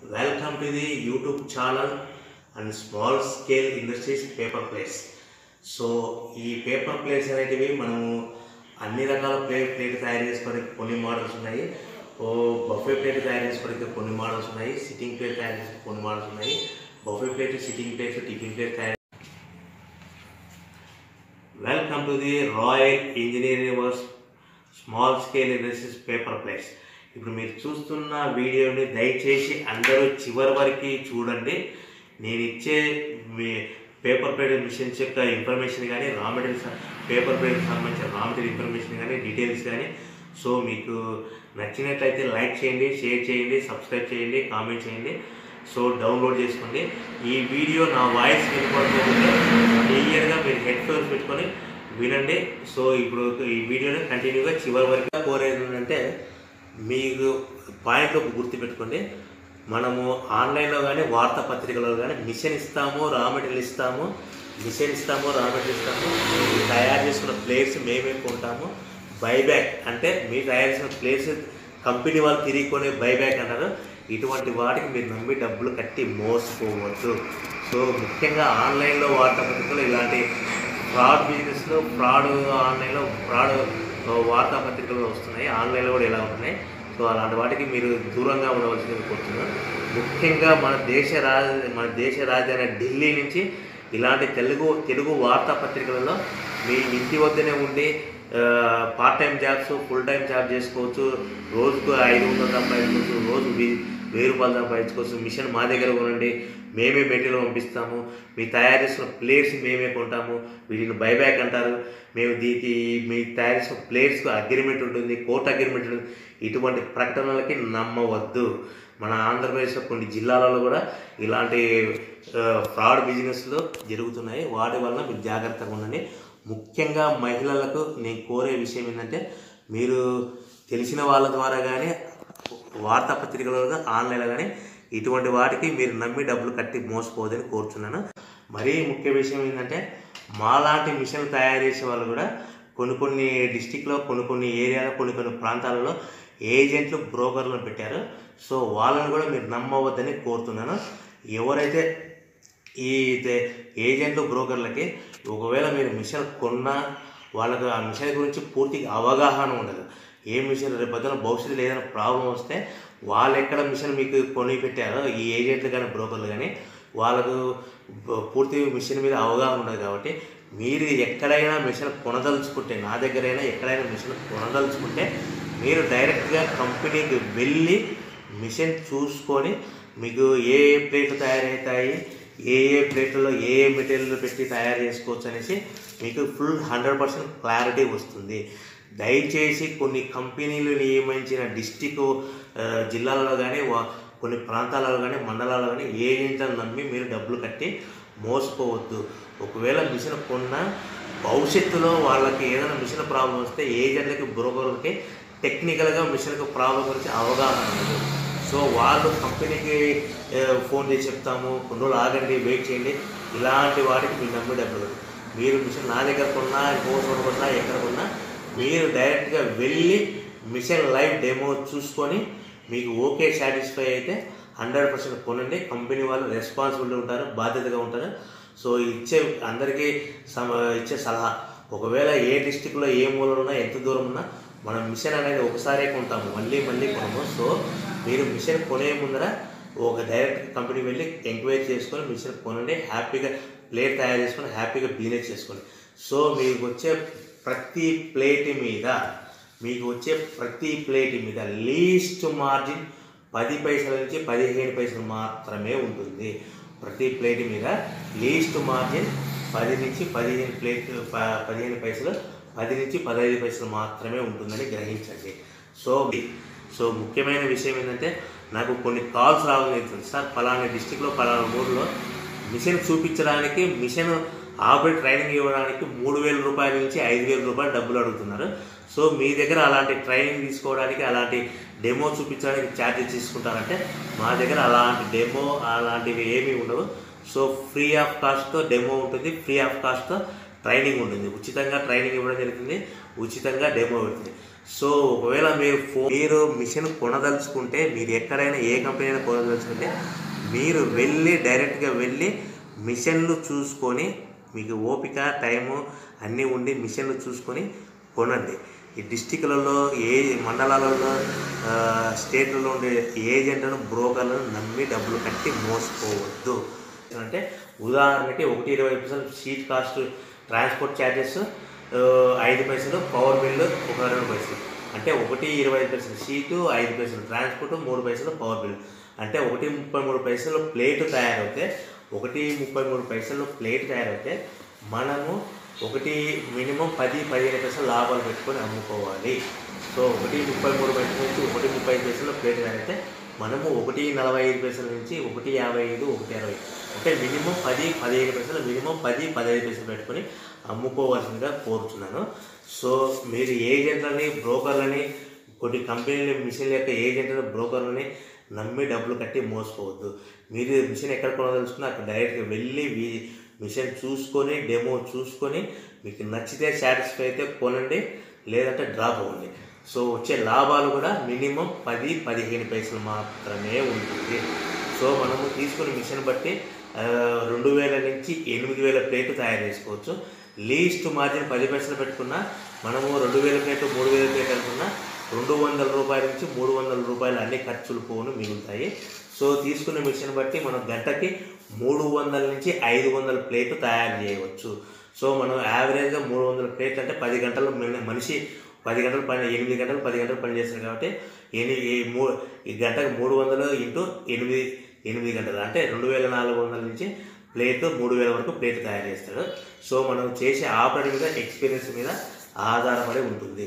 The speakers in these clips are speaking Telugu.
Welcome to the YouTube channel and small scale industries paper plates so ఈ పేపర్ ప్లేట్స్ అనేటివి మనము అన్ని రకాల ప్లేట్ ప్లేట్ తయారు చేసుకోవడానికి కొన్ని మోడల్స్ ఉన్నాయి ఓ బఫే ప్లేట్ తయారు చేసుకోవడానికి కొన్ని మోడల్స్ ఉన్నాయి సిట్టింగ్ ప్లేట్ తయారు చేసుకోవడానికి కొన్ని మోడల్స్ ఉన్నాయి buffet plate sitting plates tiffin plate తయారు welcome to the Royal Engineering Works small scale industries paper plates ఇప్పుడు మీరు చూస్తున్న వీడియోని దయచేసి అందరూ చివరి వరకు చూడండి నేను ఇచ్చే మీ పేపర్ ప్లేట్ మిషన్స్ యొక్క ఇన్ఫర్మేషన్ కానీ రా మెటీరియల్స్ పేపర్ ప్లేట్కి సంబంధించిన రా మెటీరియల్ ఇన్ఫర్మేషన్ కానీ డీటెయిల్స్ కానీ సో మీకు నచ్చినట్లయితే లైక్ చేయండి షేర్ చేయండి సబ్స్క్రైబ్ చేయండి కామెంట్ చేయండి సో డౌన్లోడ్ చేసుకోండి ఈ వీడియో నా వాయిస్ వినపడుతుంటే క్లియర్గా మీరు హెడ్ ఫోన్స్ పెట్టుకొని వినండి సో ఇప్పుడు ఈ వీడియోని కంటిన్యూగా చివరి వరకు కోరేది ఏంటంటే మీకు పాయింట్లు గుర్తుపెట్టుకోండి మనము ఆన్లైన్లో కానీ వార్తాపత్రికలో కానీ మిషన్ ఇస్తాము రా మెటీరియల్ ఇస్తాము మిషన్ ఇస్తాము రా మెటీరియల్ ఇస్తాము మీరు తయారు చేసుకున్న ప్లేట్స్ మేమే కొంటాము బైబ్యాక్ అంటే మీరు తయారు చేసిన ప్లేట్స్ కంపెనీ వాళ్ళు తిరిగి కొనే బైబ్యాక్ అంటారు ఇటువంటి వాటికి మీరు నమ్మి డబ్బులు కట్టి మోసపోవద్దు సో ముఖ్యంగా ఆన్లైన్లో వార్తాపత్రికలు ఇలాంటి ఫ్రాడ్ బిజినెస్లో ఫ్రాడ్ ఆన్లైన్లో ఫ్రాడ్ వార్తాపత్రికలు వస్తున్నాయి ఆన్లైన్లో కూడా ఇలా ఉంటున్నాయి సో అలాంటి వాటికి మీరు దూరంగా ఉండవలసింది కోరుతున్నాను ముఖ్యంగా మన దేశ రాజ మన దేశ రాజధాని ఢిల్లీ నుంచి ఇలాంటి తెలుగు తెలుగు వార్తాపత్రికలలో మీ ఇంటి వద్దనే ఉండి part time jobs full time job చేసుకోవచ్చు రోజుకు ఐదు వందలు సంపాదించుకోవచ్చు రోజు వెయ్యి వెయ్యి రూపాయలు సంపాదించుకోవచ్చు మిషన్ మా దగ్గర కొనండి మేమే మెటీరియల్ పంపిస్తాము మీరు తయారు చేసిన ప్లేట్స్ మేమే కొంటాము వీటిని బైబ్యాక్ అంటారు మేము దీనికి మీ తయారు చేసిన ప్లేట్స్కు అగ్రిమెంట్ ఉంటుంది కోర్ట్ అగ్రిమెంట్ ఉంటుంది ఇటువంటి ప్రకటనలకి నమ్మవద్దు మన ఆంధ్రప్రదేశ్లో కొన్ని జిల్లాలలో కూడా ఇలాంటి ఫ్రాడ్ బిజినెస్లు జరుగుతున్నాయి వాటి వల్ల మీరు జాగ్రత్తగా ఉండండి ముఖ్యంగా మహిళలకు నేను కోరే విషయం ఏంటంటే మీరు తెలిసిన వాళ్ళ ద్వారా కానీ వార్తాపత్రికలలో కానీ ఆన్లైన్లో కానీ ఇటువంటి వాటికి మీరు నమ్మి డబ్బులు కట్టి మోసపోదని కోరుచున్నాను మరీ ముఖ్య విషయం ఏంటంటే మాలాంటి మిషన్లు తయారు చేసే వాళ్ళు కూడా కొన్ని కొన్ని డిస్టిక్లో కొన్ని కొన్ని ఏరియాలో కొన్ని కొన్ని ప్రాంతాలలో ఏజెంట్లు బ్రోకర్లను పెట్టారు సో వాళ్ళని కూడా మీరు నమ్మవద్దని కోరుతున్నాను ఎవరైతే ఈ ఏజెంట్లు బ్రోకర్లకి ఒకవేళ మీరు మిషన్ కొన్నా వాళ్ళకు ఆ మిషన్ గురించి పూర్తిగా అవగాహన ఉండదు ఏ మిషన్ రేపు పొద్దున భవిష్యత్తులో ఏదైనా ప్రాబ్లం వస్తే వాళ్ళు ఎక్కడ మిషన్ మీకు కొని పెట్టారో ఈ ఏజెంట్లు కానీ బ్రోకర్లు కానీ వాళ్ళకు పూర్తి మిషన్ మీద అవగాహన ఉండదు కాబట్టి మీరు ఎక్కడైనా మిషన్ కొనదలుచుకుంటే నా దగ్గరైనా ఎక్కడైనా మిషన్ కొనదలుచుకుంటే మీరు డైరెక్ట్గా కంపెనీకి వెళ్ళి మిషన్ చూసుకొని మీకు ఏ ఏ ప్లేట్లు తయారవుతాయి ఏ ఏ ప్లేట్లలో ఏ ఏ మెటీరియల్ పెట్టి తయారు చేసుకోవచ్చు అనేసి మీకు ఫుల్ హండ్రెడ్ పర్సెంట్ క్లారిటీ వస్తుంది దయచేసి కొన్ని కంపెనీలు నియమించిన డిస్టిక్ జిల్లాలలో కానీ కొన్ని ప్రాంతాలలో కానీ మండలాల్లో కానీ ఏజెంట్లను నమ్మి మీరు డబ్బులు కట్టి మోసపోవద్దు ఒకవేళ మిషన్ కొన్నా భవిష్యత్తులో వాళ్ళకి ఏదైనా మిషన్ ప్రాబ్లం వస్తే ఏజెంట్లకి బ్రోకర్లకి టెక్నికల్గా మిషన్కి ప్రాబ్లం గురించి అవగాహన ఉండదు సో వాళ్ళు కంపెనీకి ఫోన్ చేసి చెప్తాము కొన్ని రోజులు ఆగండి వెయిట్ చేయండి ఇలాంటి వాటికి మీరు నమ్మి డబ్బులు మీరు మిషన్ నా దగ్గర కొన్నా ఇంకో చోట కొన్నా ఎక్కడ కొన్నా మీరు డైరెక్ట్గా వెళ్ళి మిషన్ లైవ్ డెమో చూసుకొని మీకు ఓకే సాటిస్ఫై అయితే హండ్రెడ్ పర్సెంట్ కొనండి కంపెనీ వాళ్ళు రెస్పాన్సిబిలిటీ ఉంటారు బాధ్యతగా ఉంటారు సో ఇచ్చే అందరికీ సమ ఇచ్చే సలహా ఒకవేళ ఏ డిస్టిక్లో ఏ మూలలో ఉన్నా ఎంత దూరం ఉన్నా మనం మిషన్ అనేది ఒకసారే కొంటాము మళ్ళీ మళ్ళీ కొనము సో మీరు మిషన్ కొనే ముందర ఒక డైరెక్ట్ కంపెనీ వెళ్ళి ఎంక్వైరీ చేసుకొని మిషన్ కొనండి హ్యాపీగా ప్లేట్ తయారు చేసుకొని హ్యాపీగా బిజినెస్ చేసుకోండి సో మీకు వచ్చే ప్రతి ప్లేట్ మీద మీకు వచ్చే ప్రతి ప్లేట్ మీద లీస్ట్ మార్జిన్ పది పైసల నుంచి పదిహేను పైసలు మాత్రమే ఉంటుంది ప్రతి ప్లేట్ మీద లీస్ట్ మార్జిన్ పది నుంచి పదిహేను ప్లేట్ పదిహేను పైసలు పది నుంచి పదహైదు పైసలు మాత్రమే ఉంటుందని గ్రహించండి సో సో ముఖ్యమైన విషయం ఏంటంటే నాకు కొన్ని కాల్స్ రావడం జరుగుతుంది సార్ ఫలానా డిస్టిక్లో ఫలానా ఊర్లో మిషన్ చూపించడానికి మిషన్ ఆపరేట్ ట్రైనింగ్ ఇవ్వడానికి మూడు వేల రూపాయల నుంచి ఐదు వేల రూపాయలు డబ్బులు అడుగుతున్నారు సో మీ దగ్గర అలాంటి ట్రైనింగ్ తీసుకోవడానికి అలాంటి డెమో చూపించడానికి ఛార్జెస్ తీసుకుంటారంటే మా దగ్గర అలాంటి డెమో అలాంటివి ఏమీ ఉండవు సో ఫ్రీ ఆఫ్ కాస్ట్తో డెమో ఉంటుంది ఫ్రీ ఆఫ్ కాస్ట్తో ట్రైనింగ్ ఉంటుంది ఉచితంగా ట్రైనింగ్ ఇవ్వడం జరుగుతుంది ఉచితంగా డెమో పెడుతుంది సో ఒకవేళ మీరు ఫోన్ మీరు మిషన్ కొనదలుచుకుంటే మీరు ఎక్కడైనా ఏ కంపెనీ అయినా కొనదలుచుకుంటే మీరు వెళ్ళి డైరెక్ట్గా వెళ్ళి మిషన్లు చూసుకొని మీకు ఓపిక టైము అన్నీ ఉండి మిషన్లు చూసుకొని కొనండి ఈ డిస్టిక్లలో ఏ మండలాలలో ఆ, స్టేట్లలో ఉండే ఏజెంట్లను బ్రోకర్లను నమ్మి డబ్బులు కట్టి మోసపోవద్దు అంటే ఉదాహరణకి ఒకటి ఇరవై పైసలు షీట్ కాస్ట్ ట్రాన్స్పోర్ట్ ఛార్జెస్ ఐదు పైసలు పవర్ బిల్లు ఒక రెండు పైసలు అంటే ఒకటి ఇరవై ఐదు పైసలు షీటు ఐదు పైసలు ట్రాన్స్పోర్ట్ మూడు పైసలు పవర్ బిల్ అంటే ఒకటి ముప్పై మూడు పైసలు ప్లేట్ తయారవుతే ఒకటి ముప్పై మూడు పైసలు ప్లేట్ తయారవుతే మనము ఒకటి మినిమం పది పదిహేను పైసలు లాభాలు పెట్టుకొని అమ్ముకోవాలి సో ఒకటి ముప్పై మూడు పైసల నుంచి ఒకటి ముప్పై ఐదు పైసలు ప్లేట్ తయారైతే మనము ఒకటి నలభై ఐదు పైసల నుంచి ఒకటి యాభై ఐదు ఒకటి అరవై అంటే మినిమం పది పదిహేను పైసలు మినిమం పది పదిహేను పైసలు పెట్టుకొని అమ్ముకోవాల్సిందిగా కోరుతున్నాను సో మీరు ఏజెంట్లని బ్రోకర్లని కొన్ని కంపెనీల మిషన్ల యొక్క ఏజెంట్లను బ్రోకర్లని నమ్మి డబ్బులు కట్టి మోసపోవద్దు మీరు మిషన్ ఎక్కడ కొనదలుచుకున్నా అక్కడ డైరెక్ట్గా వెళ్ళి వీ- మిషన్ చూసుకొని డెమో చూసుకొని మీకు నచ్చితే సాటిస్ఫై అయితే కొనండి లేదంటే డ్రాప్ అవ్వండి సో వచ్చే లాభాలు కూడా మినిమం పది పదిహేను పైసలు మాత్రమే ఉంటుంది సో మనము తీసుకున్న మిషన్ బట్టి ఆ, రెండు వేల నుంచి ఎనిమిది వేల ప్లేట్లు తయారు చేసుకోవచ్చు లీస్ట్ మార్జిన్ పది పైసలు పెట్టుకున్నా మనము రెండు వేల ప్లేట్లు మూడు వేల ప్లేట్లు అనుకున్నా రెండు వందల రూపాయల నుంచి మూడు వందల రూపాయలు అన్ని ఖర్చులు పోను మిగులుతాయి సో తీసుకున్న మిషన్ బట్టి మనం గంటకి మూడు వందల నుంచి ఐదు వందల ప్లేట్లు తయారు చేయవచ్చు సో మనం యావరేజ్గా మూడు వందల ప్లేట్లు అంటే పది గంటలు మన- మనిషి పది గంటలు పని ఎనిమిది గంటలు పది గంటలు పని చేస్తారు కాబట్టి ఎనిమిది మూ ఈ గంటకు మూడు వందలు ఇంటూ ఎనిమిది ఎనిమిది గంటలు అంటే రెండు వేల నాలుగు వందల నుంచి ప్లేట్ మూడు వేల వరకు ప్లేట్ తయారు చేస్తాడు సో మనం చేసే ఆపరేట్ మీద ఎక్స్పీరియన్స్ మీద ఆధారపడి ఉంటుంది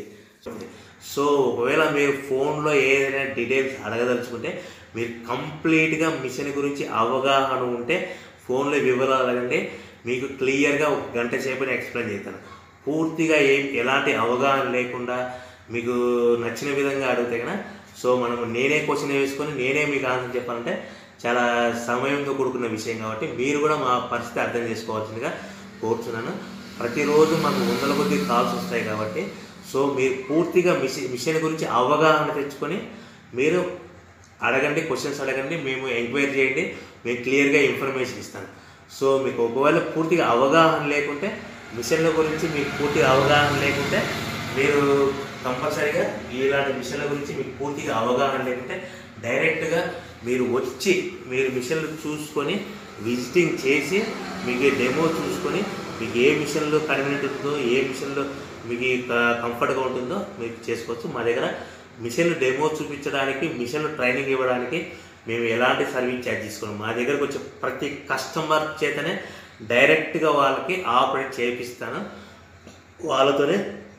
సో ఒకవేళ మీరు ఫోన్లో ఏదైనా డీటెయిల్స్ అడగదలుచుకుంటే మీరు కంప్లీట్గా మిషన్ గురించి అవగాహన ఉంటే ఫోన్లో వివరాలు అడగండి మీకు క్లియర్గా ఒక గంట సేపు ఎక్స్ప్లెయిన్ చేస్తాను పూర్తిగా ఏం ఎలాంటి అవగాహన లేకుండా మీకు నచ్చిన విధంగా అడిగితే కనుక సో మనం నేనే క్వశ్చన్ వేసుకొని నేనే మీకు ఆన్సర్ చెప్పాలంటే చాలా సమయంతో కూడుకున్న విషయం కాబట్టి మీరు కూడా మా పరిస్థితి అర్థం చేసుకోవాల్సిందిగా కోరుతున్నాను ప్రతిరోజు మాకు వందల కొద్ది కాల్స్ వస్తాయి కాబట్టి సో మీరు పూర్తిగా మిషన్ మిషన్ గురించి అవగాహన తెచ్చుకొని మీరు అడగండి క్వశ్చన్స్ అడగండి మేము ఎంక్వైరీ చేయండి మేము క్లియర్గా ఇన్ఫర్మేషన్ ఇస్తాను సో మీకు ఒకవేళ పూర్తిగా అవగాహన లేకుంటే మిషన్ల గురించి మీకు పూర్తిగా అవగాహన లేకుంటే మీరు కంపల్సరీగా ఇలాంటి మిషన్ల గురించి మీకు పూర్తిగా అవగాహన లేకుంటే డైరెక్ట్గా మీరు వచ్చి మీరు మిషన్లు చూసుకొని విజిటింగ్ చేసి మీకు డెమో చూసుకొని మీకు ఏ మిషన్లో కన్వీనియంట్ ఉంటుందో ఏ మిషన్లో మీకు కంఫర్ట్గా ఉంటుందో మీరు చేసుకోవచ్చు మా దగ్గర మిషన్లు డెమో చూపించడానికి మిషన్లు ట్రైనింగ్ ఇవ్వడానికి మేము ఎలాంటి సర్వీస్ ఛార్జ్ తీసుకోము మా దగ్గరకు వచ్చే ప్రతి కస్టమర్ చేతనే డైరెక్ట్గా వాళ్ళకి ఆపరేట్ చేపిస్తాను వాళ్ళతోనే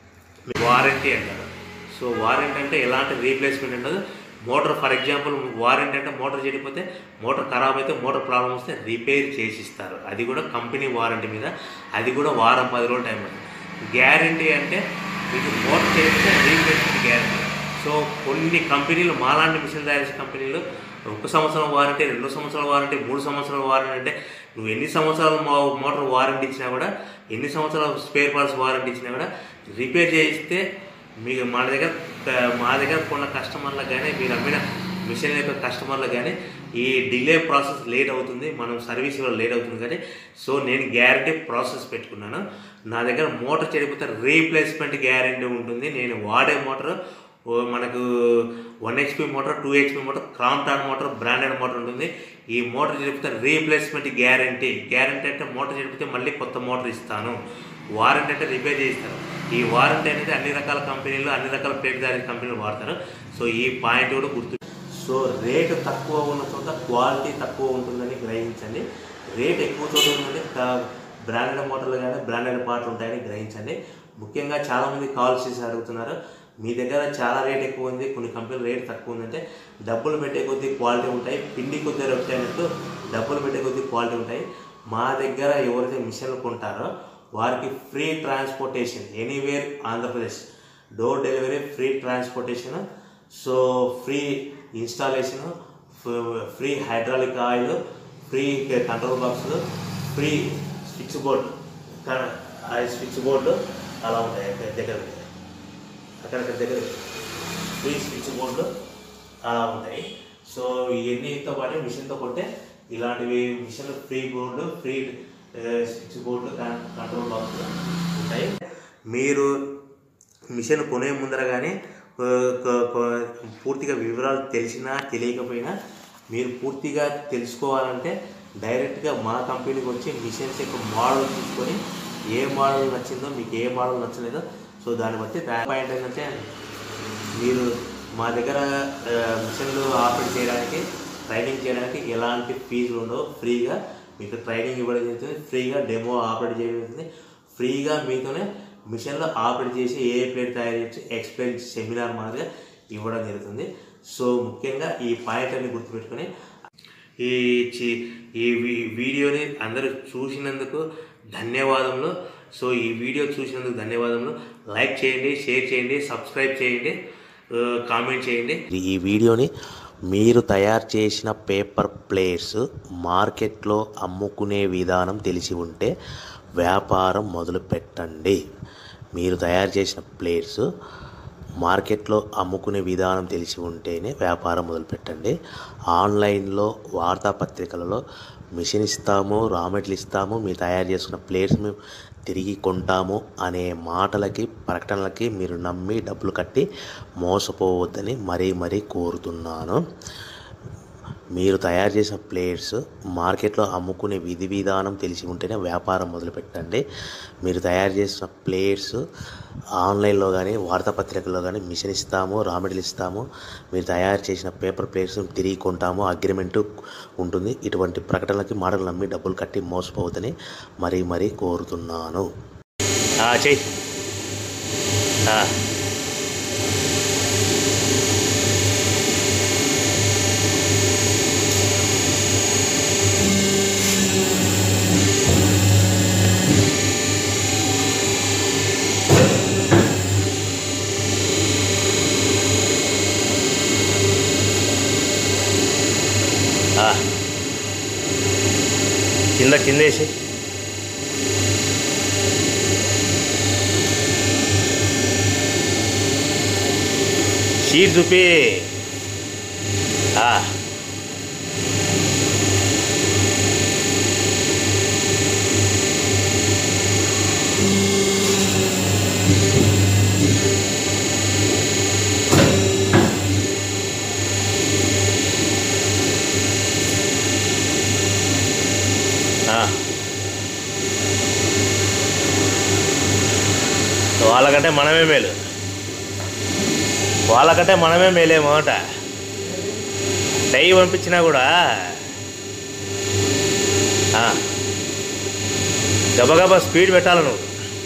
వారంటీ అంటారు సో వారంటీ అంటే ఎలాంటి రీప్లేస్మెంట్ ఉండదు మోటార్ ఫర్ ఎగ్జాంపుల్ వారంటీ అంటే మోటార్ చెడిపోతే మోటార్ ఖరాబ్ అయితే మోటార్ ప్రాబ్లం వస్తే రిపేర్ చేసిస్తారు అది కూడా కంపెనీ వారంటీ మీద అది కూడా వారం పది రోజులు టైం పడుతుంది గ్యారంటీ అంటే మీకు మోటార్ చేస్తే రీప్లేస్మెంట్ గ్యారంటీ సో కొన్ని కంపెనీలు మాలాంటి మిషన్ తయారు చేసే కంపెనీలు ఒక సంవత్సరం వారంటీ రెండు సంవత్సరాల వారంటీ మూడు సంవత్సరాల వారంటీ అంటే నువ్వు ఎన్ని సంవత్సరాలు మో- మోటార్ వారంటీ ఇచ్చినా కూడా ఎన్ని సంవత్సరాలు స్పేర్ పార్ట్స్ వారంటీ ఇచ్చినా కూడా రిపేర్ చేయిస్తే మీకు మన దగ్గర మా దగ్గర కొన్న కస్టమర్లకు కానీ మీరు అమ్మిన మిషన్ యొక్క కస్టమర్లకు కానీ ఈ డిలే ప్రాసెస్ లేట్ అవుతుంది మనం సర్వీస్ ఇవ్వడం లేట్ అవుతుంది కానీ సో నేను గ్యారంటీ ప్రాసెస్ పెట్టుకున్నాను నా దగ్గర మోటార్ చెడిపోతే రీప్లేస్మెంట్ గ్యారంటీ ఉంటుంది నేను వాడే మోటార్ ఓ మనకు one HP motor two HP motor Crompton motor branded motor ఉంటుంది ఈ మోటార్ చెడిపోతే రీప్లేస్మెంట్ గ్యారంటీ గ్యారంటీ అంటే మోటార్ చెడిపోతే మళ్ళీ కొత్త మోటార్ ఇస్తాను వారంటీ అంటే రిపేర్ చేయిస్తారు ఈ వారంటీ అనేది అన్ని రకాల కంపెనీలు అన్ని రకాల ప్లేట్ తయారీ కంపెనీలు వాడతారు సో ఈ పాయింట్ కూడా గుర్తు సో రేటు తక్కువ ఉన్న చోట క్వాలిటీ తక్కువ ఉంటుందని గ్రహించండి రేట్ ఎక్కువ చోట ఉందంటే బ్రాండెడ్ మోటార్లు కానీ బ్రాండెడ్ పార్ట్లు ఉంటాయని గ్రహించండి ముఖ్యంగా చాలామంది కాల్ చేసి అడుగుతున్నారు మీ దగ్గర చాలా రేట్ ఎక్కువ ఉంది కొన్ని కంపెనీలు రేట్ తక్కువ ఉందంటే డబ్బులు పెట్టే కొద్దీ క్వాలిటీ ఉంటాయి పిండి కొద్ది రొట్టె అన్నట్టు డబ్బులు పెట్టే కొద్దీ క్వాలిటీ ఉంటాయి మా దగ్గర ఎవరైతే మిషన్లు కొంటారో వారికి free transportation anywhere Andhra Pradesh door delivery free transportation so free installation free hydraulic oil free control బాక్సులు free switch board switch board అలా ఉంటాయి దగ్గర దగ్గర అక్కడక్కడ దగ్గర ఫ్రీ స్విచ్ బోర్డులు అలా ఉంటాయి సో ఇవన్నీతో పాటు మిషన్తో కొట్టే ఇలాంటివి machine free board free switch board control box ఉంటాయి మీరు మిషన్ కొనే ముందర కానీ ఆ, కొ- కొ- పూర్తిగా వివరాలు తెలిసినా తెలియకపోయినా మీరు పూర్తిగా తెలుసుకోవాలంటే డైరెక్ట్గా మా కంపెనీకి వచ్చి మిషన్స్ యొక్క మోడల్ చూసుకొని ఏ మోడల్ నచ్చిందో మీకు ఏ మోడల్ నచ్చలేదో సో దాన్ని బట్టి దాని పాయింట్ ఏంటంటే మీరు మా దగ్గర ఆ, మిషన్లు ఆపరేట్ చేయడానికి ట్రైనింగ్ చేయడానికి ఎలాంటి ఫీజులు ఉండవు ఫ్రీగా మీకు ట్రైనింగ్ ఇవ్వడం జరుగుతుంది ఫ్రీగా డెమో ఆపరేట్ చేయడం జరుగుతుంది ఫ్రీగా మీతోనే మిషన్లో ఆపరేట్ చేసి ఏ ప్లేట్ తయారు చేయొచ్చు ఎక్స్ప్లెయిన్ సెమినార్ మాదిరిగా ఇవ్వడం జరుగుతుంది సో ముఖ్యంగా ఈ పాయింట్ అన్ని గుర్తుపెట్టుకొని ఈ చి- ఈ వీ- వీడియోని అందరూ చూసినందుకు ధన్యవాదములు సో ఈ వీడియో చూసినందుకు ధన్యవాదములు లైక్ చేయండి షేర్ చేయండి సబ్స్క్రైబ్ చేయండి ఆ, కామెంట్ చేయండి ఈ వీడియోని మీరు తయారు చేసిన పేపర్ ప్లేట్స్ మార్కెట్లో అమ్ముకునే విధానం తెలిసి ఉంటే వ్యాపారం మొదలు పెట్టండి మీరు తయారు చేసిన ప్లేట్స్ మార్కెట్లో అమ్ముకునే విధానం తెలిసి ఉంటేనే వ్యాపారం మొదలు పెట్టండి ఆన్లైన్లో వార్తాపత్రికలలో మిషన్ ఇస్తాము రా మెటీరియల్ ఇస్తాము మీరు తయారు చేసుకున్న ప్లేట్స్ మేము తిరిగి కొంటాము అనే మాటలకి ప్రకటనలకి మీరు నమ్మి డబ్బులు కట్టి మోసపోవద్దని మరీ మరీ కోరుతున్నాను మీరు తయారు చేసిన ప్లేట్స్ మార్కెట్లో అమ్ముకునే విధి విధానం తెలిసి ఉంటేనే వ్యాపారం మొదలుపెట్టండి మీరు తయారు చేసిన ప్లేట్స్ ఆన్లైన్లో కానీ వార్తాపత్రికల్లో కానీ మిషన్ ఇస్తాము రా మెటీరియల్ ఇస్తాము మీరు తయారు చేసిన పేపర్ ప్లేట్స్ తిరిగి కొంటాము అగ్రిమెంట్ ఉంటుంది ఇటువంటి ప్రకటనలకి మాటలు నమ్మి డబ్బులు కట్టి మోసపోవద్దని మరీ మరీ కోరుతున్నాను ఆ, చెయ్యి ఆ. ఆ. కింద కిందేసి షీట్ చూపి ఆ. ఆ. వాళ్ళకంటే మనమే మేలు వాళ్ళకంటే మనమే మేలేమో అంట డై పంపించినా కూడా ఆ, గబగబా స్పీడ్ పెట్టాలి నువ్వు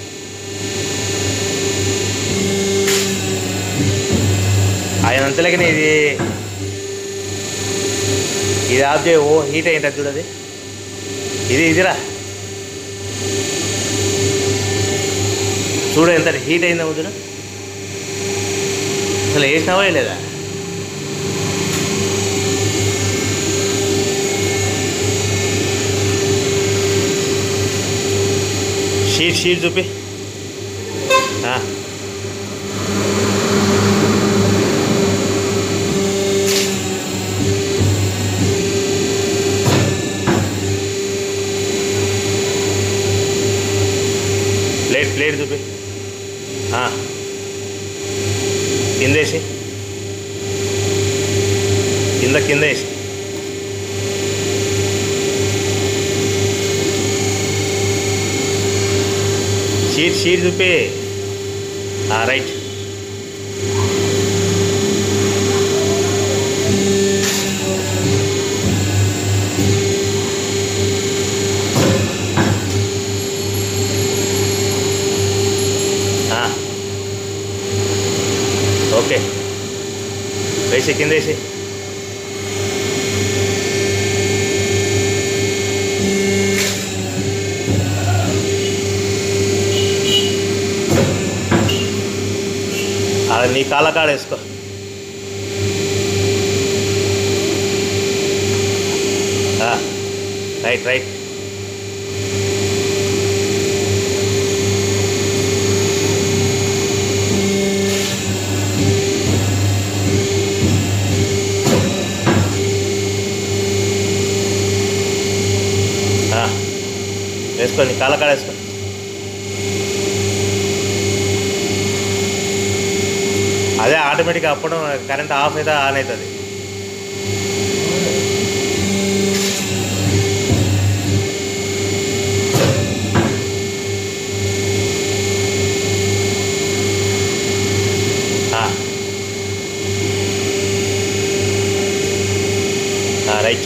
ఆయన అంతలేకనే ఇది ఇది ఆఫ్ చేయి ఓ హీట్ అయింటుంది చూడది ఇది ఇదిరా చూడు ఎంత హీట్ అయిందా వద్దురా అసలు వేసినావా లేదా షీట్ షీట్ చూపి ఆ. ప్లేట్ ప్లేట్ చూపి ఆ. కిందేసి కింద కింద వేసి షీట్ షీట్ చూపి ఆ, రైట్ ఆ. ఓకే వేసి కింద వేసి అది నీ కాళ్ళ కాడ వేసుకో ఆ, రైట్ రైట్ వేసుకోండి కాళ్ళ కాడ వేసుకో అదే ఆటోమేటిక్గా అప్పుడు కరెంట్ ఆఫ్ అయితే ఆన్ అవుతుంది right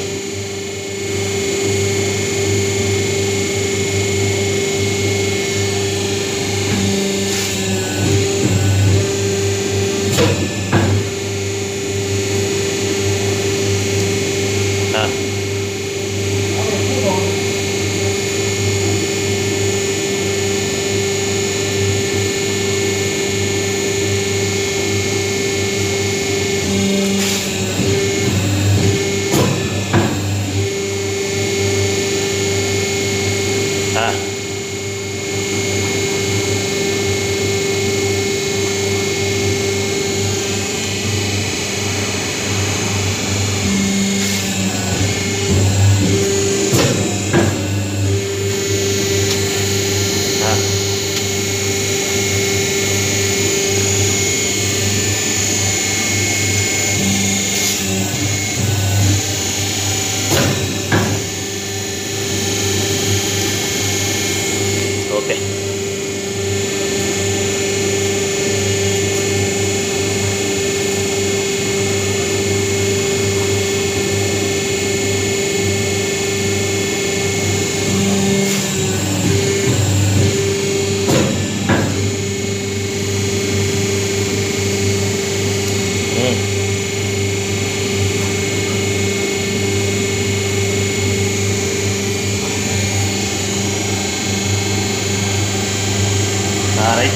okay right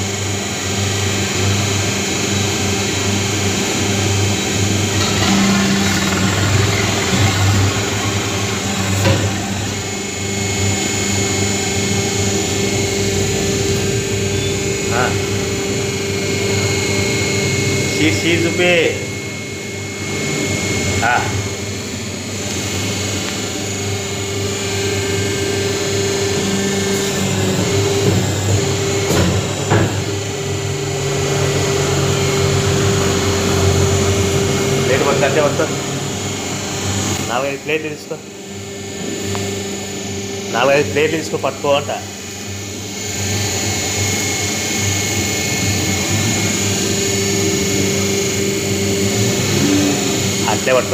seat seat చూపి ఆ. ప్లేట్ పట్టు అంటే పట్టు నాలుగైదు ప్లేట్లు తీసుకో నాలుగైదు ప్లేట్లు తీసుకో పట్టుకో అంట అట్లే పట్టుకో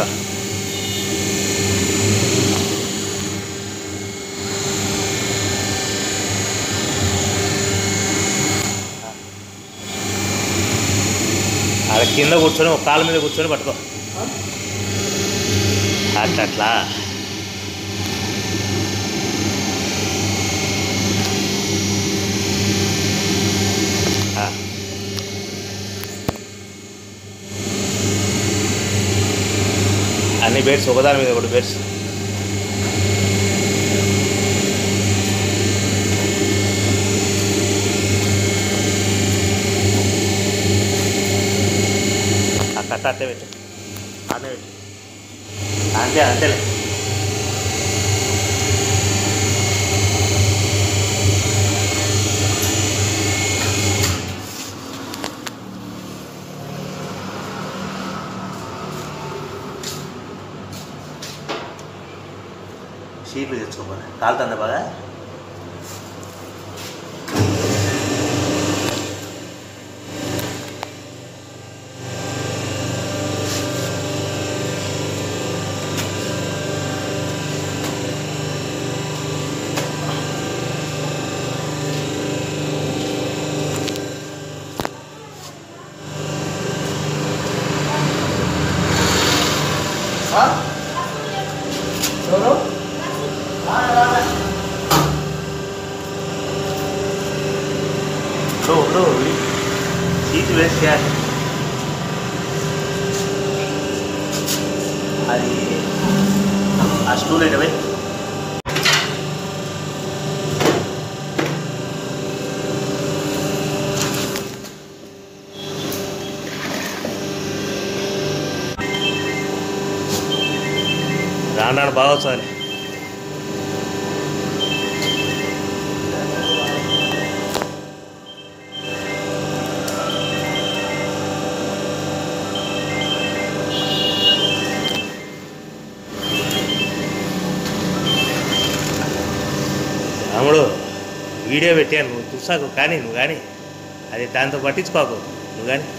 ఆడ కింద కూర్చొని ఒక కాలు మీద కూర్చొని పట్టుకో అట్లా అట్లా ఆ. అన్ని బెడ్స్ ఒకదాని మీద ఒకటి బెడ్స్ ఆ కట్ట అట్టే పెట్టు అట్టే పెట్టు అంతే అంతేలే షీట్లు తెచ్చుకోమని కాలుతుందా బాగా ఎవరు బ్రో బ్రో సీట్ వేస్ట్ చేయాలి అది ఆ స్టూల్ ఏంటవే రాను రాను బాగా వస్తుంది తమ్ముడు వీడియో పెట్టాను నువ్వు చూసాకు కానీ నువ్వు కానీ అది దాంతో పట్టించుకోకు నువ్వు కానీ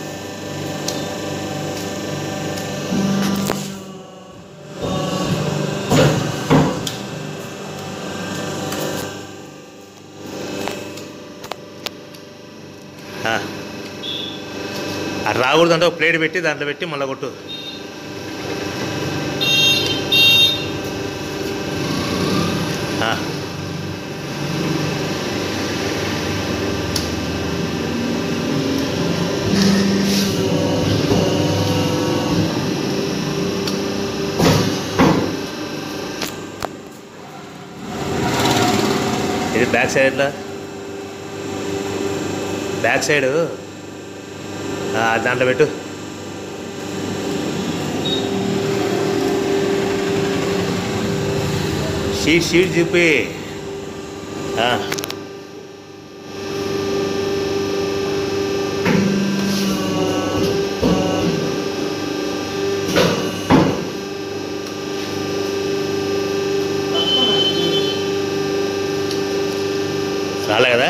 ఆ. అది రాకూడదంటే ఒక ప్లేట్ పెట్టి దాంట్లో పెట్టి మళ్ళీ కొట్టు ఆ. ఇది బ్యాక్ సైడ్లో బ్యాక్ సైడ్ దాంట్లో పెట్టు షీట్ షీట్ చూపి ఆ. రాలే కదా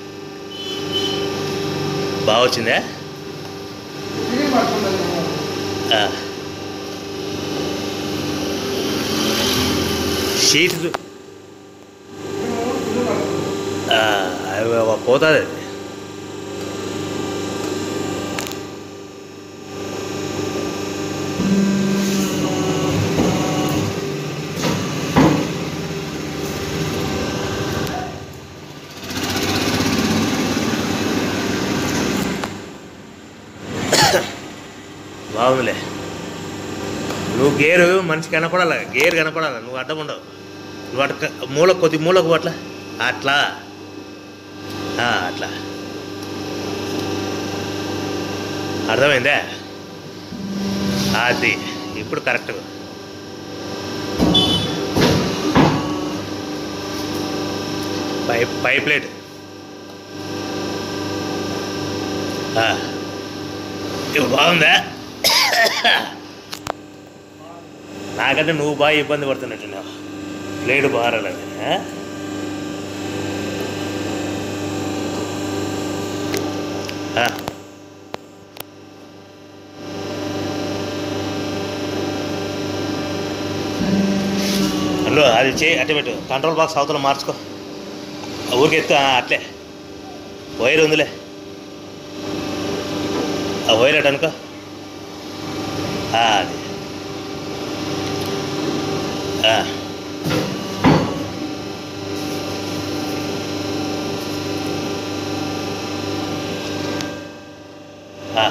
బాగా వచ్చిందా ఇది పట్టుకుంటుంది ఆ. షీట్ చూ- ఇది పట్టుకుంటుంది ఆ, అవి పోతుంది అది బాగుందిలే నువ్వు గేరు మనిషి కనపడాలి గేర్ కనపడాలి నువ్వు అడ్డం ఉండవు నువ్వు అట్ట మూల కొద్ది మూలకు అట్లా అట్లా ఆ, అట్లా అర్థమైందా అది ఇప్పుడు కరెక్ట్ పై పై ప్లేట్ ఆ. ఇప్పుడు బాగుందా నాకంటే నువ్వు బాగా ఇబ్బంది పడుతున్నట్టున్నావు ప్లేట్ బారాలని ఆ? ఆ. అందులో అది చేయి అట్టే పెట్టు కంట్రోల్ బాక్స్ అవతల మార్చుకో ఊరికి ఎత్తు ఆ, అట్లే వైర్ ఉందిలే ఆ వైర్ అటు అనుకో ఆ, అది ఆ. ఆ.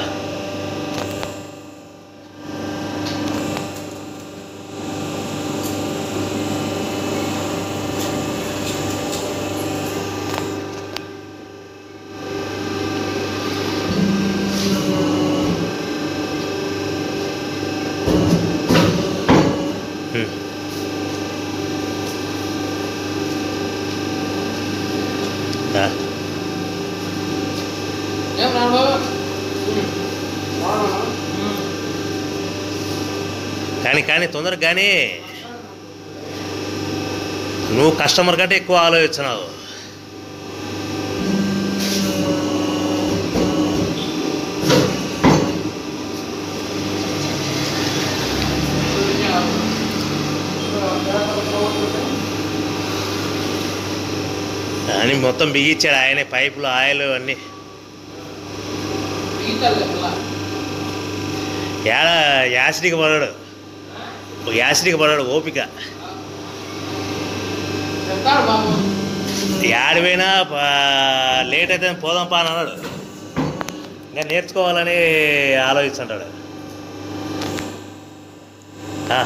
హ్మ్. ఆ. ఏం రాను బాబు కానీ కానీ తొందరగా కానీ నువ్వు కస్టమర్ కంటే ఎక్కువ ఆలోచిస్తున్నావు అని మొత్తం బిగించాడు ఆయనే పైపులు ఆయిల్ అన్నీ ఏడ యాసిడికి పడాడు యాసిడికి పడాడు ఓపిక చెప్తాడు బాబు ఏడిపోయినా లేట్ అయితే పోదాం పా అని అన్నాడు ఇంకా నేర్చుకోవాలని ఆలోచిస్తుంటాడు ఆ.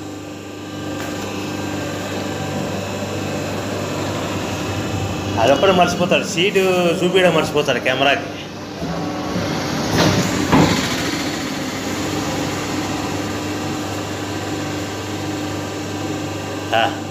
అదొక్కడే మర్చిపోతాడు సీటు చూపించడం మర్చిపోతాడు కెమెరాకి ఆ.